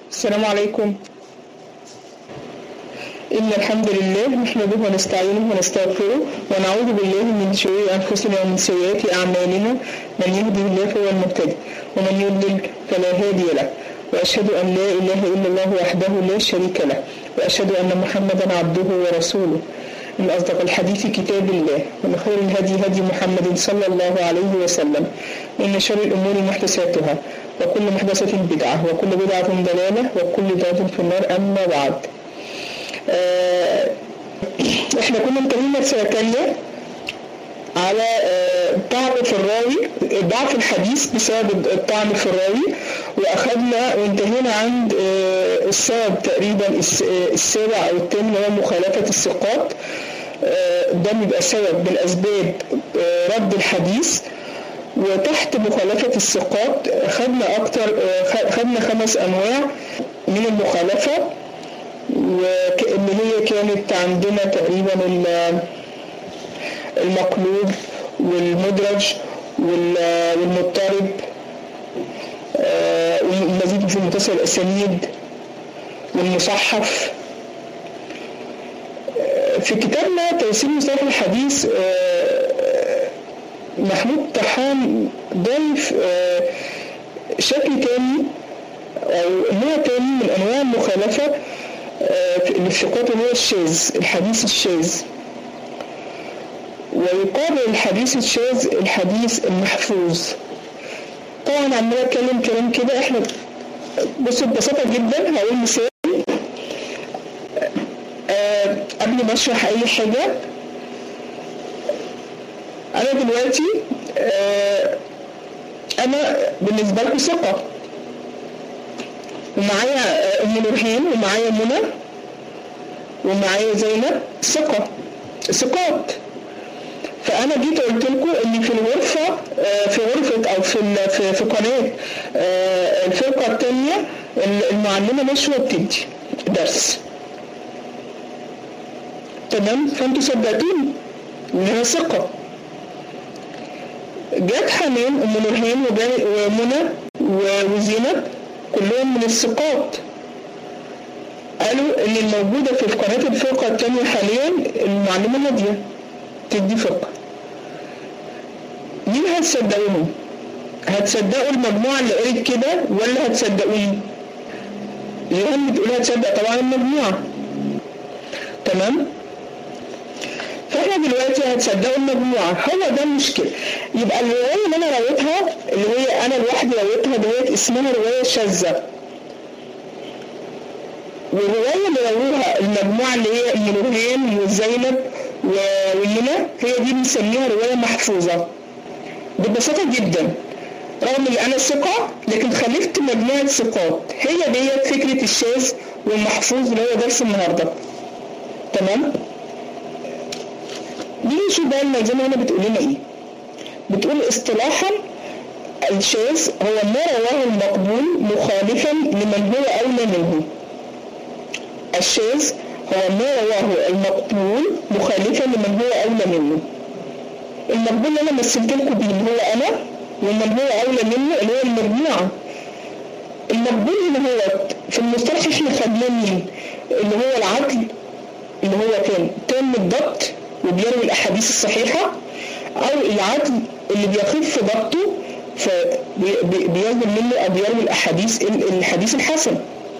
السلام عليكم إن الحمد لله نحمده ونستعينه ونستغفره ونعوذ بالله من شرور أنفسنا ومن سيئات أعمالنا من يهده الله فهو المهتدي ومن يضلل فلا هادي له وأشهد أن لا إله إلا الله وحده لا شريك له وأشهد أن محمدا عبده ورسوله من أصدق الحديث كتاب الله ومن خير الهدي هدي محمد صلى الله عليه وسلم وإن شر الأمور محدثاتها وكل محدثة بدعة وكل بدعة ضلالة وكل ضلالة في النار أما بعد آه، احنا كنا انتهينا في سنة تانية على آه، طعن في الراوي ضعف الحديث بسبب الطعن في الراوي واخذنا وانتهينا عند آه، السبب تقريبا الس- آه، السابع او الثامن هو مخالفة الثقات آه، ده بيبقى سبب من اسباب آه، رد الحديث وتحت مخالفة الثقات خدنا أكتر آه، خ- خدنا خمس أنواع من المخالفة وكأن هي كانت عندنا تقريبا ال- المقلوب والمدرج وال- والمضطرب آه، والمزيد في متصل الأسانيد والمصحف آه، في كتابنا تيسير مصطلح الحديث آه، محمود طحان ضيف آه، شكل تاني أو نوع تاني من أنواع المخالفة آه، في الثقات اللي هو الشاذ الحديث الشاذ ويقابل الحديث الشاذ الحديث المحفوظ طبعا عمال اتكلم كلام كده احنا بصوا ببساطة جدا هقول مثال آه، قبل ما اشرح اي حاجة انا دلوقتي آه، انا بالنسبة لكم ثقة ومعايا آه، ام نورهان ومعايا منى ومعايا زينب ثقة ثقات فانا جيت قلت لكم ان في الغرفه آه، في غرفه او في ال- في, في قناه آه، الفرقه الثانيه المعلمه نشوى بتدي درس تمام فانتوا صدقتوني انها ثقه جت حنان ام نورهان وجا- ومنى و- وزينب كلهم من الثقات قالوا ان الموجوده في قناه الفرقه الثانيه حاليا المعلمه ناديه تدي فقه مين هتصدقوهم هتصدقوا المجموعة اللي قالت كده ولا هتصدقوني جيهان بتقول هتصدق طبعا المجموعة تمام فاحنا دلوقتي هتصدقوا المجموعة هو ده المشكلة يبقى الرواية اللي انا رويتها اللي هي انا لوحدي رويتها ديت اسمها رواية شاذة والرواية اللي رووها المجموعة اللي هي ام نورهان وزينب و- ومنى هي دي بنسميها رواية محفوظة ببساطة جدا رغم ان انا ثقة لكن خالفت مجموعة ثقات هي ديت فكرة الشاذ والمحفوظ اللي هو درس النهاردة تمام نيجي نشوف بقى الملزمة هنا بتقول لنا ايه بتقول اصطلاحا الشاذ هو ما رواه المقبول مخالفا لمن هو اولى منه الشاذ هو ما رواه المقبول مخالفا لمن هو اولى منه المقبول اللي انا مثلت لكم بيه اللي هو انا ومن هو اولى منه اللي هو المجموعه المقبول هنا هو في المصطلح احنا خدناه مين اللي هو العدل اللي هو كان تام الضبط وبيروي الاحاديث الصحيحه او العدل اللي بيخف ضبطه فبيظهر منه او بيروي الاحاديث الحديث الحسن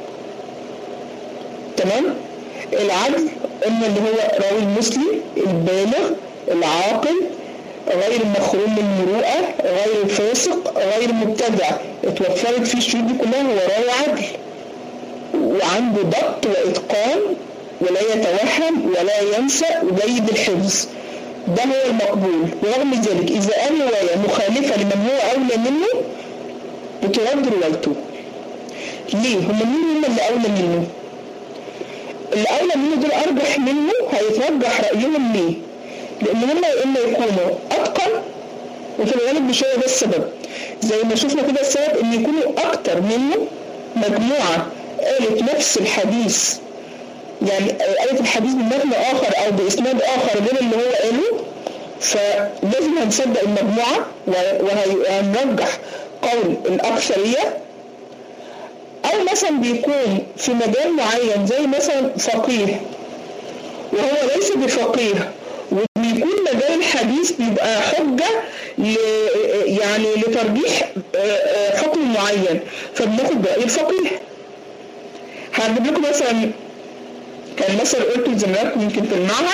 تمام العدل قلنا اللي هو راوي المسلم البالغ العاقل غير المخروم من المروءة غير الفاسق غير المبتدع اتوفرت فيه الشروط دي كلها هو راوي عدل وعنده ضبط وإتقان ولا يتوهم ولا ينسى وجيد الحفظ ده هو المقبول ورغم ذلك إذا قال رواية مخالفة لمن هو أولى منه بترد روايته ليه؟ هم مين هم اللي أولى منه؟ الأولى منه دول أرجح منه هيترجح رأيهم ليه؟ لأن هم يا إما يكونوا أتقن وفي الغالب مش هو ده السبب زي ما شفنا كده السبب إن يكونوا أكتر منه مجموعة قالت نفس الحديث يعني قالت الحديث بمتن آخر أو بإسناد آخر غير اللي هو قاله فلازم هنصدق المجموعة وهنرجح قول الأكثرية أو مثلا بيكون في مجال معين زي مثلا فقيه وهو ليس بفقيه وبيكون مجال الحديث بيبقى حجة ل يعني لترجيح حكم معين فبناخد برأي الفقيه هجيب لكم مثلا كان مثلا قلت لزملائكم يمكن في المعهد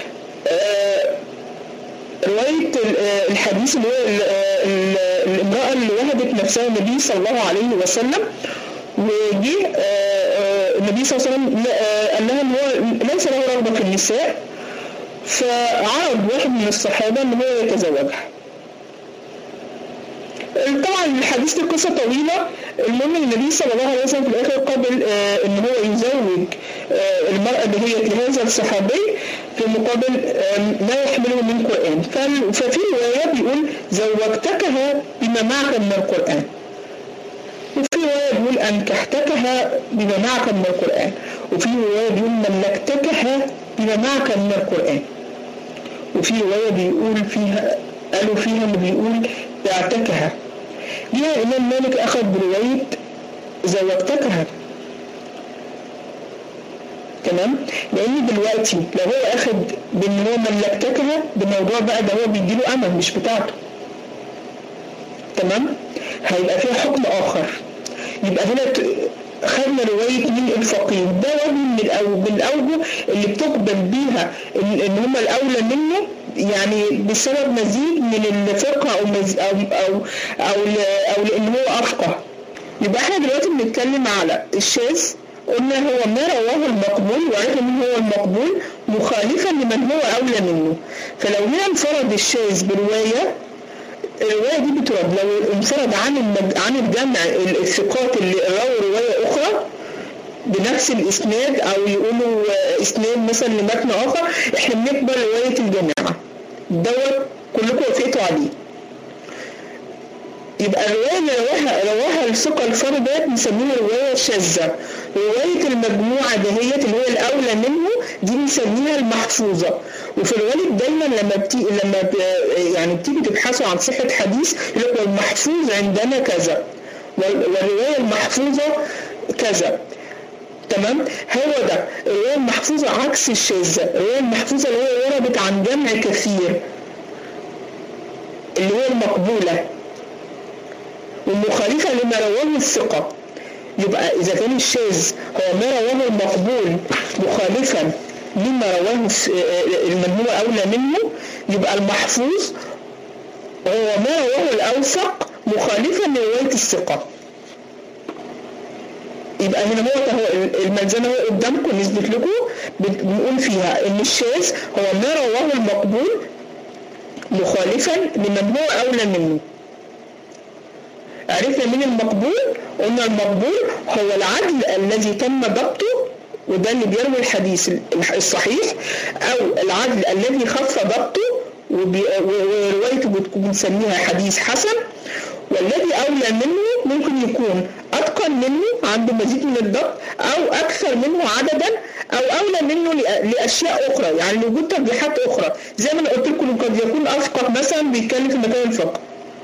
رواية الحديث اللي هو الامرأة اللي وهبت نفسها النبي صلى الله عليه وسلم وجه النبي صلى الله عليه وسلم قال لها ان هو ليس له رغبة في النساء فعرض واحد من الصحابة ان هو يتزوجها طبعا الحديث دي قصة طويلة المهم النبي صلى الله عليه وسلم في الآخر قبل آه إن هو يزوج آه المرأة دهيت لهذا الصحابي في مقابل آه ما يحمله من قرآن ففي رواية بيقول زوجتكها بما معك من القرآن وفي رواية بيقول أنكحتكها بما معك من القرآن وفي رواية بيقول ملكتكها بما معك من القرآن وفي رواية بيقول فيها قالوا فيها اللي بيقول بعتكها ليه الإمام مالك أخذ برواية زوجتكها تمام لأن دلوقتي لو هو أخذ بإن هو ملكتكها بموضوع بقى ده هو بيديله أمل مش بتاعته تمام هيبقى فيها حكم آخر يبقى هنا خدنا رواية مين الفقيه ده وجه من من الأوجه اللي بتقبل بيها إن هم الأولى منه يعني بسبب مزيد من الفقه أو مز أو أو أو, أو لأن هو أفقه يبقى احنا دلوقتي بنتكلم على الشاذ قلنا هو ما رواه المقبول وعرفنا مين هو المقبول مخالفا لمن هو أولى منه فلو هنا انفرد الشاذ برواية الرواية دي بترد لو انفرد عن المج... عن الجمع الثقات اللي رووا رواية أخرى بنفس الإسناد أو يقولوا إسناد مثلا لمتن آخر إحنا بنقبل رواية الجماعة دوت كلكم وافقتوا عليه يبقى الرواية اللي رواها رواها الثقة الفرد ديت بنسميها رواية شاذة رواية المجموعة دهيت اللي هو الأولى منه دي بنسميها المحفوظة وفي الغالب دايما لما بتي لما ب... يعني بتيجي تبحثوا عن صحة حديث يقول لك المحفوظ عندنا كذا والرواية المحفوظة كذا تمام هو ده الرواية المحفوظة عكس الشاذة الرواية المحفوظة اللي هي وردت عن جمع كثير اللي هي المقبولة ومخالفة لما رواه الثقة يبقى إذا كان الشاذ هو ما رواه المقبول مخالفا لما رواه من هو أولى منه يبقى المحفوظ هو ما رواه الأوثق مخالفا لرواية الثقة يبقى هنا هو الملزمة هو قدامكم نثبت لكم بنقول فيها إن الشاذ هو ما رواه المقبول مخالفا لمن هو أولى منه عرفنا مين المقبول قلنا المقبول هو العدل الذي تم ضبطه وده اللي بيروي الحديث الصحيح او العدل الذي خف ضبطه وروايته بنسميها حديث حسن والذي اولى منه ممكن يكون اتقن منه عنده مزيد من الضبط او اكثر منه عددا او اولى منه لاشياء اخرى يعني لوجود ترجيحات اخرى زي ما انا قلت لكم قد يكون افقه مثلا بيتكلم في مكان الفقه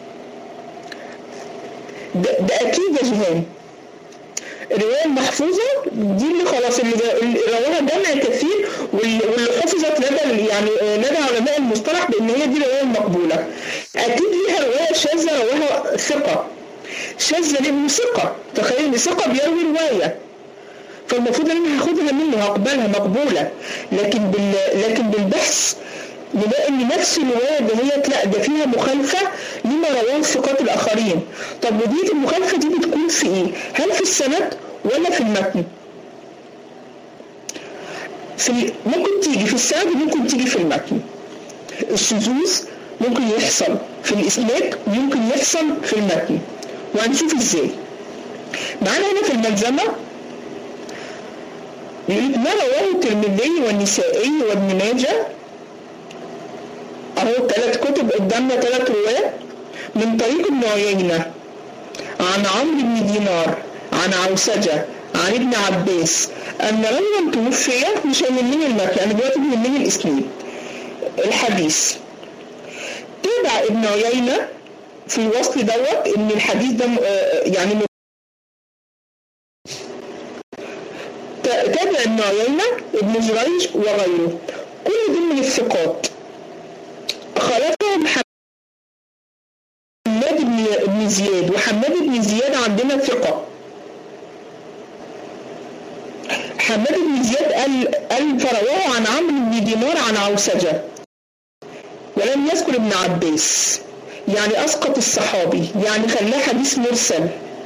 ده, ده اكيد يا جيهان الروايه المحفوظه دي اللي خلاص اللي رواها جمع كثير واللي حفظت لدى يعني لدى علماء المصطلح بان هي دي الروايه المقبوله اكيد ليها روايه شاذه رواها ثقه شاذه لانه ثقه تخيل ان ثقه بيروي روايه فالمفروض ان انا هاخدها منه هقبلها مقبوله لكن بال لكن بالبحث نلاقي ان نفس الروايه دهيت لا ده فيها مخالفه لما رواه الثقات الاخرين طب ودي المخالفه دي بتكون في ايه؟ هل في السند ولا في المتن؟ في ممكن تيجي في السند وممكن تيجي في المتن الشذوذ ممكن يحصل في الاسناد وممكن يحصل في المتن وهنشوف ازاي معانا هنا في الملزمه ما رواه الترمذي والنسائي وابن ماجه اهو ثلاث كتب قدامنا ثلاث روايات من طريق ابن عيينة عن عمرو بن دينار عن عوسجة عن ابن عباس أن رجلا توفي مش هيهمني المتن أنا دلوقتي بيهمني الإسناد الحديث تابع ابن عيينة في الوصل دوت إن الحديث ده يعني تابع ابن عيينة ابن جريج وغيره كل دول من الثقات خلفهم حماد بن بن زياد وحماد بن زياد عندنا ثقة حماد بن زياد قال قال فرواه عن عمرو بن دينار عن عوسجة ولم يذكر ابن عباس يعني أسقط الصحابي يعني خلاه حديث مرسل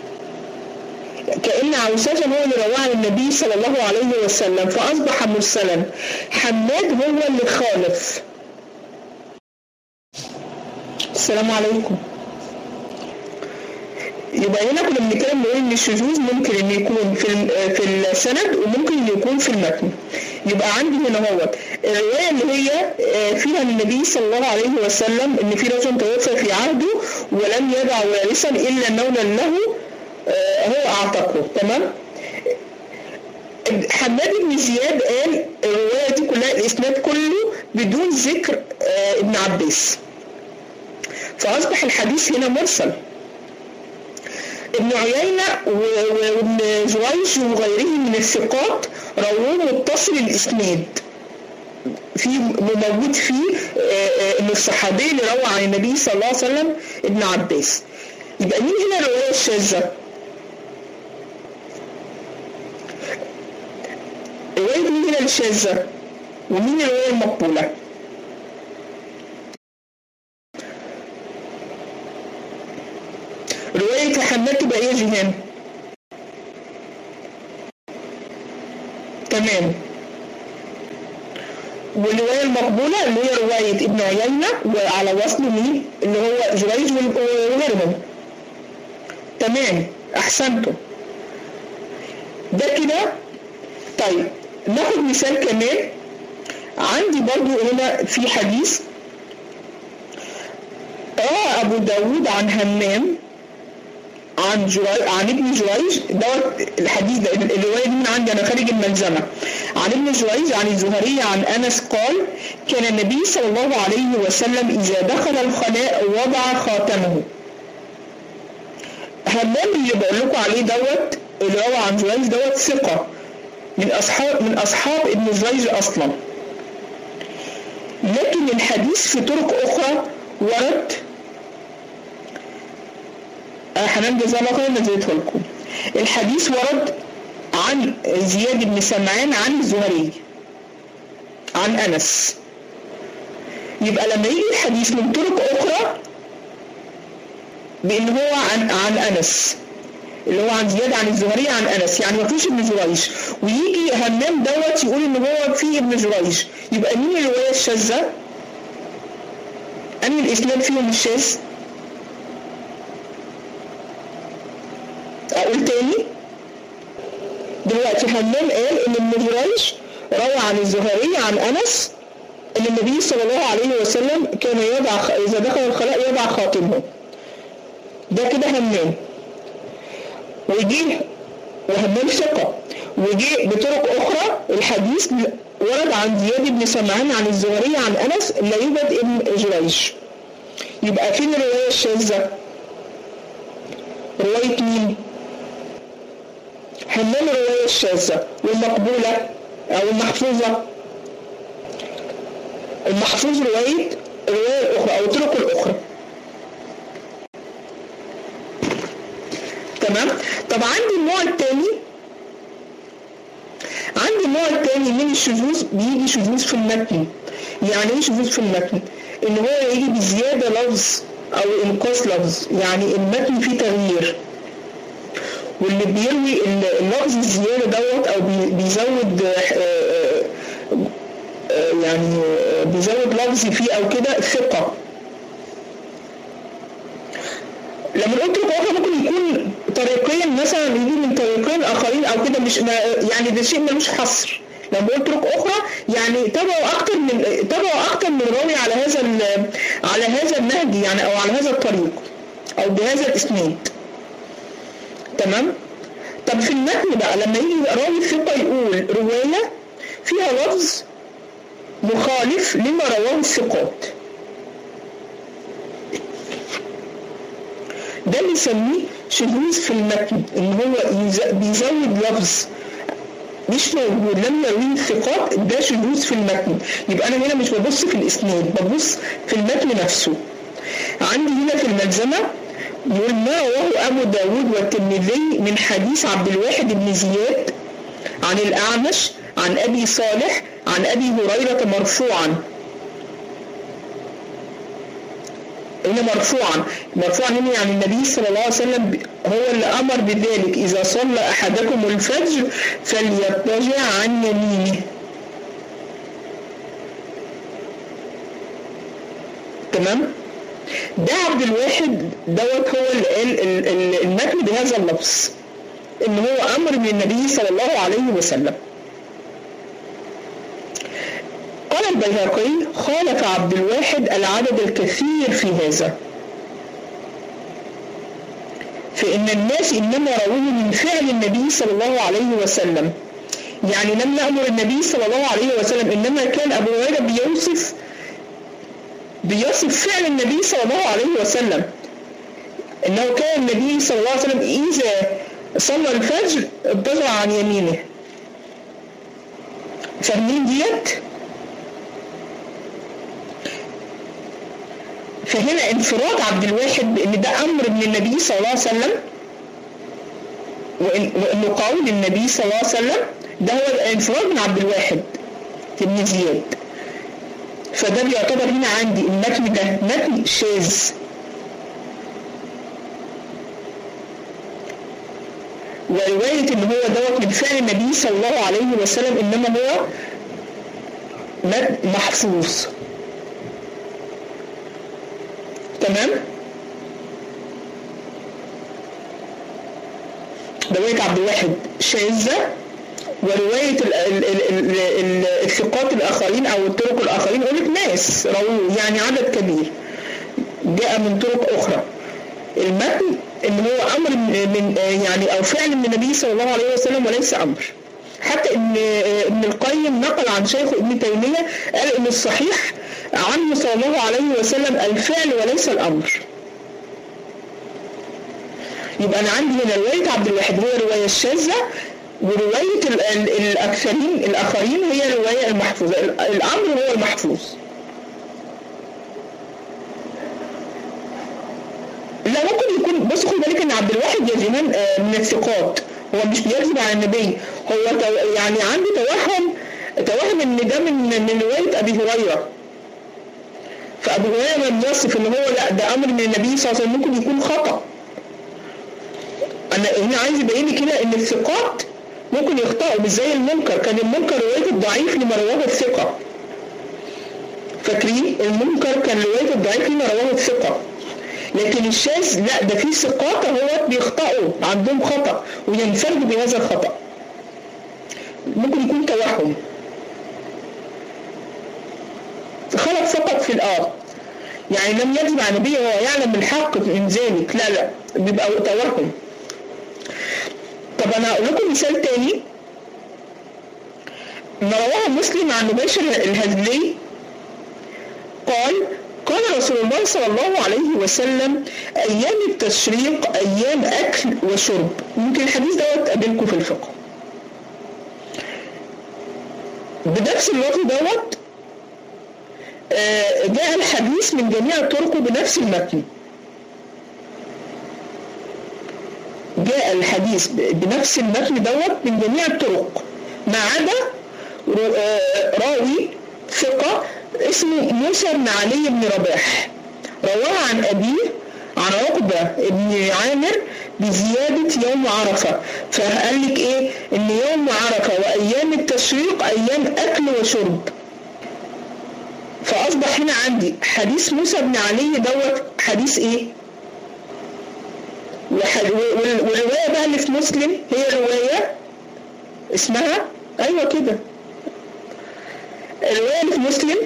كأن عوسجة هو اللي رواه عن النبي صلى الله عليه وسلم فأصبح مرسلا حماد هو اللي خالف السلام عليكم يبقى هنا كنا بنتكلم نقول ان الشذوذ ممكن ان يكون في في السند وممكن ان يكون في المتن يبقى عندي هنا هو الروايه اللي هي فيها النبي صلى الله عليه وسلم ان في رجل توفى في عهده ولم يدع وارثا الا مولا له هو اعتقه تمام حماد بن زياد قال الروايه دي كلها الاسناد كله بدون ذكر ابن عباس فاصبح الحديث هنا مرسل ابن عيينة وابن جريج وغيرهم من الثقات رواه متصل الإسناد في موجود فيه ان الصحابي اللي روى عن النبي صلى الله عليه وسلم ابن عباس يبقى مين هنا الرواية الشاذة؟ رواية مين هنا الشاذة؟ ومين الرواية المقبولة؟ رواية حماد تبقى ايه يا جيهان؟ تمام والرواية المقبولة اللي هي رواية ابن عيينة وعلى وصل مين؟ اللي هو جريج وغيرهم تمام أحسنتم ده كده طيب ناخد مثال كمان عندي برضو هنا في حديث روى أبو داود عن همام عن جريج عن ابن جريج دوت الحديث ده الروايه دي من عندي انا خارج الملزمه عن ابن جريج عن الزهري عن انس قال كان النبي صلى الله عليه وسلم اذا دخل الخلاء وضع خاتمه همام اللي بقول لكم عليه دوت اللي روى عن جريج دوت ثقه من اصحاب من اصحاب ابن جريج اصلا لكن الحديث في طرق اخرى ورد حنان جزاه الله خير نزلته لكم الحديث ورد عن زياد بن سمعان عن الزهري عن انس يبقى لما يجي الحديث من طرق اخرى بان هو عن عن انس اللي هو عن زياد عن الزهري عن انس يعني ما فيش ابن جريج ويجي همام دوت يقول ان هو في ابن جريج يبقى مين الروايه الشاذه؟ انهي الاسناد فيهم الشاذ؟ اقول تاني دلوقتي همام قال ان ابن جريج روى عن الزهري عن انس ان النبي صلى الله عليه وسلم كان يضع اذا دخل الخلاء يضع خاتمه ده كده همام ويجي وهمام ثقه وجي بطرق اخرى الحديث ورد عن زياد بن سمعان عن الزهري عن انس لا يوجد ابن جريج يبقى فين الروايه الشاذه؟ روايه مين؟ همام الرواية الشاذة والمقبولة أو المحفوظة المحفوظ رواية الرواية الأخرى أو الطرق الأخرى تمام طب عندي النوع الثاني عندي النوع الثاني من الشذوذ بيجي شذوذ في المتن يعني ايه شذوذ في المتن ان هو يجي بزيادة لفظ او انقاص لفظ يعني المتن فيه تغيير واللي بيروي اللفظ الزيادة دوت أو بيزود يعني بيزود لفظ فيه أو كده ثقة لما نقول طرق أخرى ممكن يكون طريقين مثلا يجي من طريقين آخرين أو كده مش يعني ده شيء ملوش حصر لما بقول طرق أخرى يعني تبعوا أكتر من تبعوا أكتر من راوي على هذا على هذا النهج يعني أو على هذا الطريق أو بهذا الإسناد تمام طب في المتن بقى لما يجي راوي ثقه يقول روايه فيها لفظ مخالف لما رواه الثقات ده بنسميه شذوذ في المتن ان هو بيزود لفظ مش موجود لم يرويه الثقات ده شذوذ في المتن يبقى انا هنا مش ببص في الاسناد ببص في المتن نفسه عندي هنا في الملزمه يقول ما رواه ابو داود والترمذي من حديث عبد الواحد بن زياد عن الاعمش عن ابي صالح عن ابي هريره مرفوعا هنا مرفوعا مرفوعا هنا يعني النبي صلى الله عليه وسلم هو اللي امر بذلك اذا صلى احدكم الفجر فليضطجع عن يمينه تمام ده عبد الواحد دوت هو اللي قال المتن بهذا اللفظ ان هو امر من النبي صلى الله عليه وسلم قال البيهقي خالف عبد الواحد العدد الكثير في هذا فإن الناس إنما رووه من فعل النبي صلى الله عليه وسلم يعني لم يأمر النبي صلى الله عليه وسلم إنما كان أبو هريرة بيوصف بيصف فعل النبي صلى الله عليه وسلم إنه كان النبي صلى الله عليه وسلم إذا صلى الفجر اضطجع عن يمينه فاهمين ديت؟ فهنا انفراد عبد الواحد بان ده امر من النبي صلى الله عليه وسلم وإن وانه قول النبي صلى الله عليه وسلم ده هو انفراد من عبد الواحد بن زياد فده بيعتبر هنا عندي المتن ده متن شاذ ورواية ان هو دوت من فعل النبي صلى الله عليه وسلم انما هو متن محفوظ تمام رواية عبد الواحد شاذة ورواية ال ال ال ال الثقات الآخرين أو الطرق الآخرين يقول لك ناس رووا يعني عدد كبير جاء من طرق أخرى المتن إن هو أمر من يعني أو فعل من النبي صلى الله عليه وسلم وليس أمر حتى ان ابن القيم نقل عن شيخ ابن تيميه قال ان الصحيح عنه صلى الله عليه وسلم الفعل وليس الامر. يبقى انا عندي هنا روايه عبد الواحد هي الروايه الشاذه وروايه الاكثرين الاخرين هي الروايه المحفوظه، الامر هو المحفوظ. لا ممكن يكون بص خد بالك ان عبد الواحد يا جنان من الثقات هو مش بيكذب على النبي هو يعني عنده توهم توهم ان ده من من روايه ابي هريره فابو هريره لما يصف ان هو لا ده امر من النبي صلى الله عليه وسلم ممكن يكون خطا انا هنا عايز يبين لي كده ان الثقات ممكن يخطئوا مش زي المنكر كان المنكر روايه الضعيف لما رواه الثقه فاكرين المنكر كان روايه الضعيف لما رواه الثقه لكن الشاذ لا ده في ثقات اهوت بيخطئوا عندهم خطا وينفردوا بهذا الخطا ممكن يكون توهم خلط فقط في الارض يعني لم يكذب على النبي وهو يعلم الحق من ذلك لا لا بيبقى توهم طب انا هقول لكم مثال تاني ما رواه مسلم عن مباشر الهزلي قال قال رسول الله صلى الله عليه وسلم ايام التشريق ايام اكل وشرب ممكن الحديث دوت قابلكم في الفقه بنفس اللفظ دوت جاء الحديث من جميع طرقه بنفس المتن جاء الحديث بنفس المتن دوت من جميع الطرق ما عدا راوي ثقة اسمه موسى بن علي بن رباح رواه عن أبيه عن عقبة بن عامر بزيادة يوم عرفة فقال لك ايه ان يوم عرفة وايام التشريق ايام اكل وشرب فاصبح هنا عندي حديث موسى بن علي دوت حديث ايه والرواية بقى اللي في مسلم هي رواية اسمها ايوه كده الرواية اللي في مسلم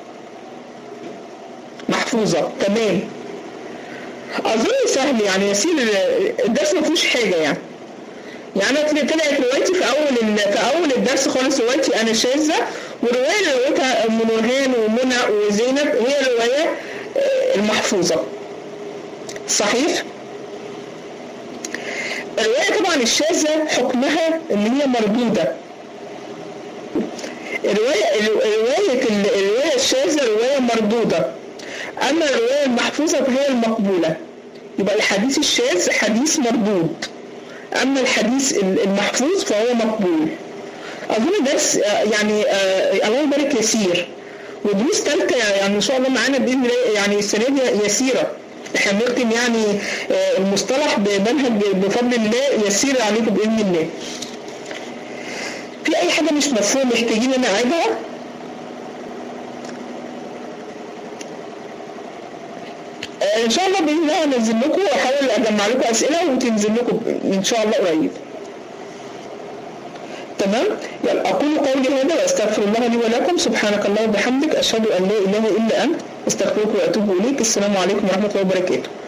محفوظة تمام أظن سهل يعني يسير الدرس ما فيهوش حاجة يعني يعني أنا طلعت روايتي في أول في أول الدرس خالص روايتي أنا شاذة والرواية اللي رويتها أم نورهان ومنى وزينب هي الرواية المحفوظة صحيح؟ الرواية طبعا الشاذة حكمها إن هي مردودة الرواية رواية الرواية الشاذة رواية مردودة أما الرواية المحفوظة فهي المقبولة يبقى الحديث الشاذ حديث مردود أما الحديث المحفوظ فهو مقبول أظن درس يعني آه الله يبارك يسير ودروس ثالثة يعني إن شاء الله معانا بإذن الله يعني السنة دي يسيرة احنا بنختم يعني آه المصطلح بمنهج بفضل الله يسير عليكم بإذن الله في أي حاجة مش مفهوم محتاجين أنا أعيدها؟ ان شاء الله باذن الله انزل لكم واحاول اجمع لكم اسئله وتنزل لكم ان شاء الله قريب تمام يلا اقول قولي هذا واستغفر الله لي ولكم سبحانك اللهم وبحمدك اشهد ان لا اله الا انت استغفرك واتوب اليك السلام عليكم ورحمه الله وبركاته